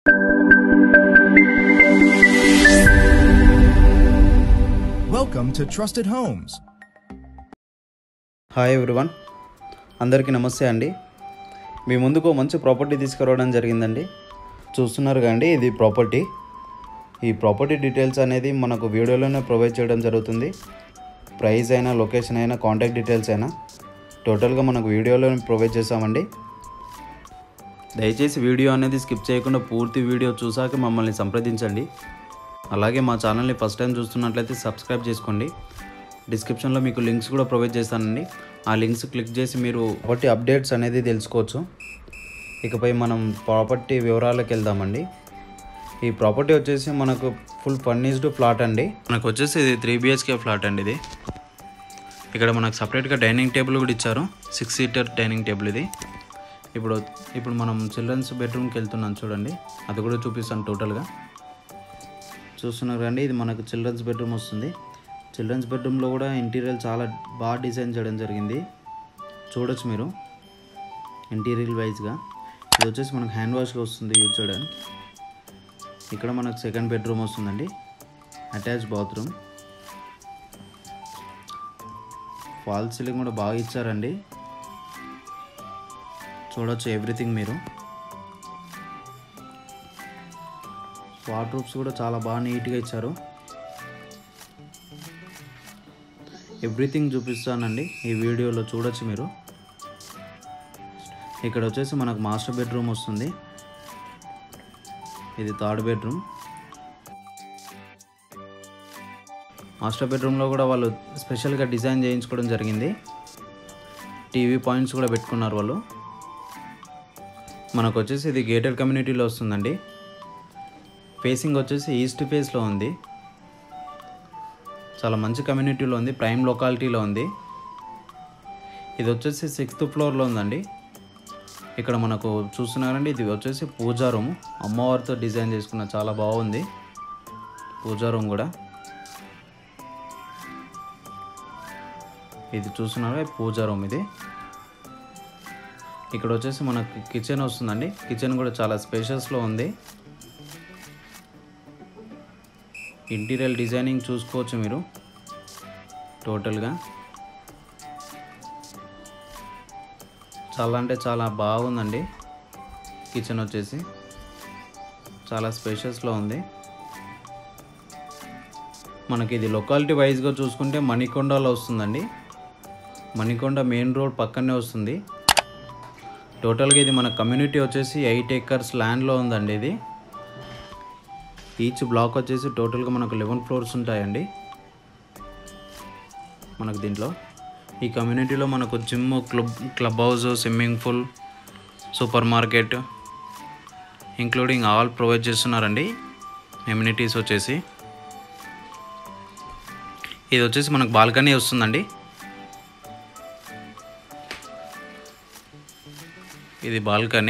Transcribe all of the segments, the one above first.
Welcome to Trusted Homes. Hi everyone అందరికీ నమస్తే అండి మీ ముందుకు మంచి ప్రాపర్టీ తీసుకురావడం జరిగిందండి చూస్తున్నారు కండి ఇది ప్రాపర్టీ ఈ ప్రాపర్టీ డీటెయిల్స్ అనేది మనకు వీడియోలోనే ప్రొవైడ్ చేయడం జరుగుతుంది ప్రైస్ అయినా లొకేషన్ అయినా కాంటాక్ట్ డీటెయిల్స్ అయినా టోటల్గా మనకు వీడియోలోనే ప్రొవైడ్ చేస్తామండి దయచేసి వీడియో అనేది స్కిప్ చేయకుండా పూర్తి వీడియో చూసాక మమ్మల్ని సంప్రదించండి అలాగే మా ఛానల్ని ఫస్ట్ టైం చూస్తున్నట్లయితే సబ్స్క్రైబ్ చేసుకోండి డిస్క్రిప్షన్లో మీకు లింక్స్ కూడా ప్రొవైడ్ చేస్తానండి ఆ లింక్స్ క్లిక్ చేసి మీరు ప్రాపర్టీ అప్డేట్స్ అనేది తెలుసుకోవచ్చు ఇకపై మనం ప్రాపర్టీ వివరాలకు వెళ్దామండి ఈ ప్రాపర్టీ వచ్చేసి మనకు ఫుల్ ఫర్నిష్డ్ ఫ్లాట్ అండి మనకు వచ్చేసి ఇది త్రీ బిహెచ్కే ఫ్లాట్ అండి ఇది ఇక్కడ మనకు సపరేట్గా డైనింగ్ టేబుల్ కూడా ఇచ్చారు సిక్స్ సీటర్ డైనింగ్ టేబుల్ ఇది ఇప్పుడు ఇప్పుడు మనం చిల్డ్రన్స్ బెడ్రూమ్కి వెళ్తున్నాం చూడండి అది కూడా చూపిస్తాను టోటల్గా చూస్తున్నారు కండి ఇది మనకు చిల్డ్రన్స్ బెడ్రూమ్ వస్తుంది చిల్డ్రన్స్ బెడ్రూమ్లో కూడా ఇంటీరియర్ చాలా బాగా డిజైన్ చేయడం జరిగింది చూడొచ్చు మీరు ఇంటీరియర్ వైజ్గా ఇది వచ్చేసి మనకు హ్యాండ్ వాష్గా వస్తుంది యూజ్ చేయడానికి ఇక్కడ మనకు సెకండ్ బెడ్రూమ్ వస్తుందండి అటాచ్ బాత్రూమ్ ఫాల్ సీలింగ్ కూడా బాగా ఇచ్చారండి చూడొచ్చు ఎవ్రీథింగ్ మీరు వార్డ్రోబ్స్ కూడా చాలా బాగా నీట్గా ఇచ్చారు ఎవ్రీథింగ్ చూపిస్తానండి ఈ వీడియోలో చూడొచ్చు మీరు ఇక్కడ వచ్చేసి మనకు మాస్టర్ బెడ్రూమ్ వస్తుంది ఇది థర్డ్ బెడ్రూమ్ మాస్టర్ బెడ్రూమ్లో కూడా వాళ్ళు స్పెషల్గా డిజైన్ చేయించుకోవడం జరిగింది టీవీ పాయింట్స్ కూడా పెట్టుకున్నారు వాళ్ళు మనకు వచ్చేసి ఇది గేటెడ్ కమ్యూనిటీలో వస్తుందండి ఫేసింగ్ వచ్చేసి ఈస్ట్ ఫేస్లో ఉంది చాలా మంచి కమ్యూనిటీలో ఉంది ప్రైమ్ లొకాలిటీలో ఉంది ఇది వచ్చేసి సిక్స్త్ ఫ్లోర్లో ఉందండి ఇక్కడ మనకు చూస్తున్నారండి ఇది వచ్చేసి పూజా రూమ్ అమ్మవారితో డిజైన్ చేసుకున్న చాలా బాగుంది పూజా రూమ్ కూడా ఇది చూస్తున్నారా పూజా రూమ్ ఇది ఇక్కడ వచ్చేసి మనకి కిచెన్ వస్తుందండి కిచెన్ కూడా చాలా స్పేషియస్లో ఉంది ఇంటీరియర్ డిజైనింగ్ చూసుకోవచ్చు మీరు టోటల్గా చాలా అంటే చాలా బాగుందండి కిచెన్ వచ్చేసి చాలా స్పేషియస్లో ఉంది మనకి ఇది లొకాలిటీ వైజ్గా చూసుకుంటే మణికొండలో వస్తుందండి మణికొండ మెయిన్ రోడ్ పక్కనే వస్తుంది టోటల్గా ఇది మన కమ్యూనిటీ వచ్చేసి ఎయిట్ ఏకర్స్ ల్యాండ్లో ఉందండి ఇది ఈచ్ బ్లాక్ వచ్చేసి టోటల్గా మనకు లెవెన్ ఫ్లోర్స్ ఉంటాయండి మనకు దీంట్లో ఈ కమ్యూనిటీలో మనకు gym club club house swimming pool super market including all provide చేస్తున్నారండి ఎమ్యూనిటీస్ వచ్చేసి ఇది వచ్చేసి మనకు బాల్కనీ వస్తుందండి ఇది బాల్కనీ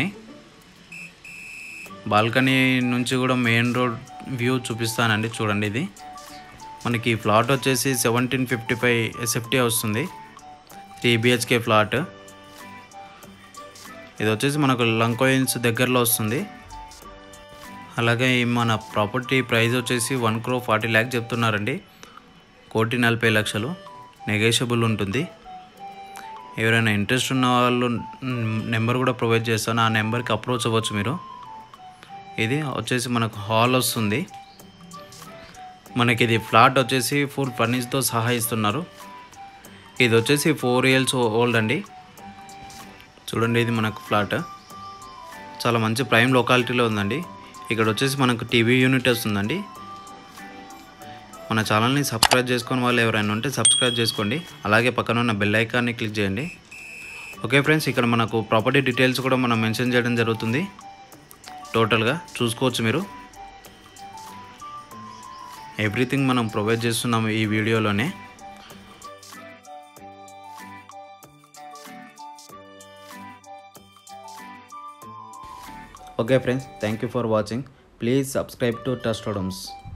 బాల్కనీ నుంచి కూడా మెయిన్ రోడ్ వ్యూ చూపిస్తానండి చూడండి ఇది మనకి ఈ ఫ్లాట్ వచ్చేసి సెవెంటీన్ ఫిఫ్టీ ఫైవ్ ఎస్ఎఫ్టీ వస్తుంది త్రీ బిహెచ్కే ఫ్లాట్ ఇది వచ్చేసి మనకు లంకోయిన్స్ దగ్గరలో వస్తుంది అలాగే ఈ మన ప్రాపర్టీ ప్రైస్ వచ్చేసి వన్ క్రో ఫార్టీ ల్యాక్ చెప్తున్నారండి కోటి నలభై లక్షలు నెగోషియబుల్ ఉంటుంది ఎవరైనా ఇంట్రెస్ట్ ఉన్న వాళ్ళు నెంబర్ కూడా ప్రొవైడ్ చేస్తాను ఆ నెంబర్కి అప్రోచ్ అవ్వచ్చు మీరు ఇది వచ్చేసి మనకు హాల్ వస్తుంది మనకి ఇది ఫ్లాట్ వచ్చేసి ఫుల్ ఫర్నిష్తో సహా ఇస్తున్నారు ఇది వచ్చేసి ఫోర్ ఇయర్స్ ఓల్డ్ అండి చూడండి ఇది మనకు ఫ్లాట్ చాలా మంచి ప్రైమ్ లొకాలిటీలో ఉందండి ఇక్కడ వచ్చేసి మనకు టీవీ యూనిట్ వస్తుందండి మన ఛానల్ని సబ్స్క్రైబ్ చేసుకొని వాళ్ళు ఎవరైనా ఉంటే సబ్స్క్రైబ్ చేసుకోండి అలాగే పక్కన ఉన్న బెల్ ఐకాన్ని క్లిక్ చేయండి ఓకే ఫ్రెండ్స్ ఇక్కడ మనకు ప్రాపర్టీ డీటెయిల్స్ కూడా మనం మెన్షన్ చేయడం జరుగుతుంది టోటల్గా చూసుకోవచ్చు మీరు ఎవ్రీథింగ్ మనం ప్రొవైడ్ చేస్తున్నాము ఈ వీడియోలోనే okay friends thank you for watching please subscribe to Trust homes